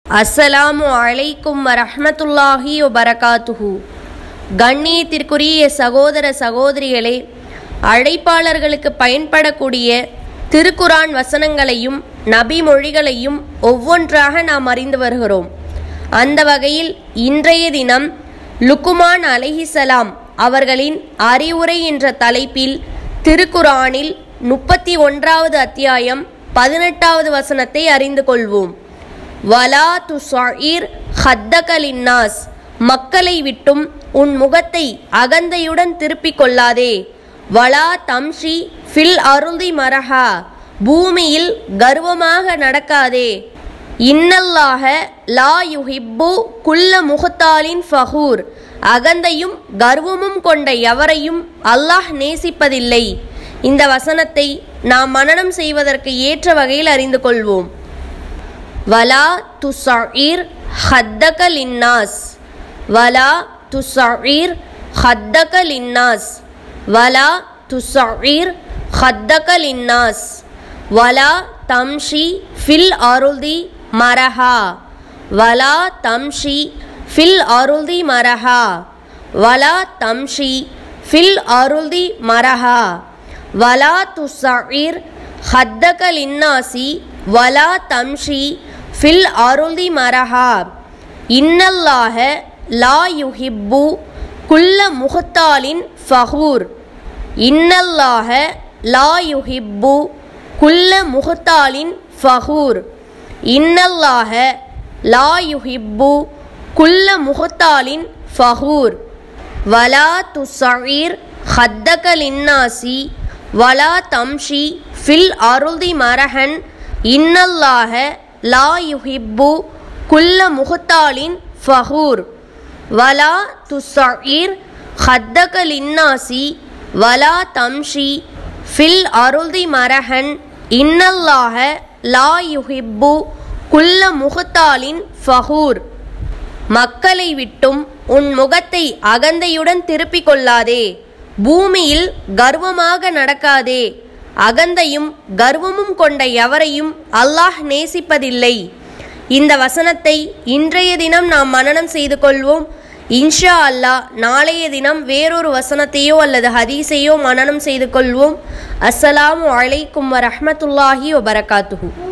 அஸ்ஸலாமு அலைக்கும் வரஹ்மத்துல்லாஹி வபரகாத்துஹு கண்ணியத்திற்குரிய சகோதர சகோதரிகளே அழைப்பாளர்களுக்கு பயன்படக்கூடிய திருக்குரான் வசனங்களையும் நபி மொழிகளையும் ஒவ்வொன்றாக நாம் அறிந்து வருகிறோம் அந்த வகையில் இன்றைய தினம் லுக்குமான் அலைஹிசலாம் அவர்களின் அறிவுரை என்ற தலைப்பில் திருக்குரானில் முப்பத்தி ஒன்றாவது அத்தியாயம் பதினெட்டாவது வசனத்தை அறிந்து கொள்வோம் வலா துசாயிர் ஹத்தகலின்னாஸ் மக்களை விட்டும் உன் முகத்தை அகந்தையுடன் திருப்பிக் கொள்ளாதே வலா தம்ஷி ஃபில் அருந்தி மரஹா பூமியில் கர்வமாக நடக்காதே இன்னல்லாக லா யுஹிப்பு குல்ல முகத்தாலின் ஃபஹூர் அகந்தையும் கர்வமும் கொண்ட எவரையும் அல்லாஹ் நேசிப்பதில்லை இந்த வசனத்தை நாம் மனனம் செய்வதற்கு ஏற்ற வகையில் அறிந்து கொள்வோம் வலா துசீர் ஹத்தக லின்னாஸ் வலா துசீர் ஹத்தக லின்னாஸ் வலா துசீர் ஹத்தக லின்னாஸ் வலா தம்ஷி ஃபில் அருதி மரஹா வலா தம்ஷி ஃபில் அருதி மரஹா வலா தம்ஷி ஃபில் அருதி மரஹா வலா துசீர் ஹத்தக லின்னாசி வலா தம்ஷி ஃபில் அருதி மரஹா இன்னல்லாக லா யுஹிப்பு குல்ல முகத்தாலின் ஃபஹூர் இன்னல்லாக லா யுஹிப்பு குல்ல முகத்தாலின் ஃபஹூர் இன்னல்லாக லா யுஹிப்பு குல்ல முகத்தாலின் ஃபஹூர் வலா துசீர் ஹத்தக லின்னாசி வலா தம்ஷி ஃபில் அருதி மரஹன் இன்னல்லாக லா யுஹிப்பு குல்ல முகத்தாலின் ஃபஹூர் வலா துசீர் ஹத்தக லின்னாசி வலா தம்ஷி ஃபில் அருதி மரஹன் இன்னல்லாக லா யுஹிப்பு குல்ல முகத்தாலின் ஃபஹூர் மக்களை விட்டும் உன் முகத்தை அகந்தையுடன் திருப்பிக் கொள்ளாதே பூமியில் கர்வமாக நடக்காதே அகந்தையும் கர்வமும் கொண்ட எவரையும் அல்லாஹ் நேசிப்பதில்லை இந்த வசனத்தை இன்றைய தினம் நாம் மனனம் செய்து கொள்வோம் இன்ஷா அல்லாஹ் நாளைய தினம் வேறொரு வசனத்தையோ அல்லது ஹதீஸையோ மனனம் செய்து கொள்வோம் அஸ்ஸலாமு அலைக்கும் வரஹ்மத்துல்லாஹி வபரகாத்துஹு